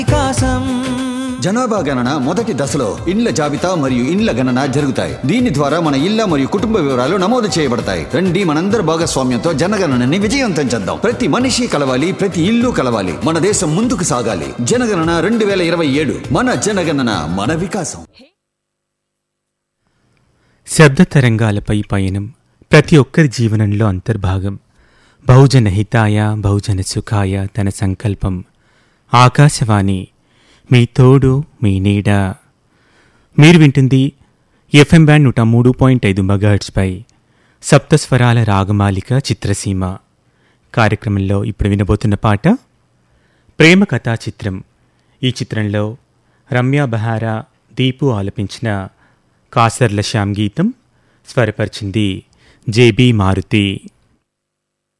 వికాసం జనాభా గణన మొదటి దశలో ఇండ్ల జాబితా మరియు ఇండ్ల గణన జరుగుతాయి దీని ద్వారా మన ఇళ్ల మరియు కుటుంబ వివరాలు నమోదు చేయబడతాయి రండి మనందరి భాగస్వామ్యంతో జనగణనని విజయవంతం చేద్దాం ప్రతి మనిషి కలవాలి ప్రతి ఇల్లు కలవాలి మన దేశం ముందుకు సాగాలి జనగణన రెండు వేల ఇరవై ఏడు మన జనగణన మన వికాసం శబ్ద తరంగాలపై పయనం ప్రతి ఒక్కరి జీవనంలో అంతర్భాగం బహుజన హితాయ బహుజన సుఖాయ తన సంకల్పం ఆకాశవాణి మీ తోడు మీ నీడ మీరు వింటుంది ఎఫ్ఎం బ్యాండ్ నూట మూడు పాయింట్ ఐదు మెగాహెర్ట్స్పై సప్తస్వరాల రాగమాలిక చిత్రసీమ కార్యక్రమంలో ఇప్పుడు వినబోతున్న పాట ప్రేమ కథా చిత్రం ఈ చిత్రంలో రమ్య బహారా దీపు ఆలపించిన కాసర్ల శ్యామ్ గీతం స్వరపరిచింది జేబీ మారుతి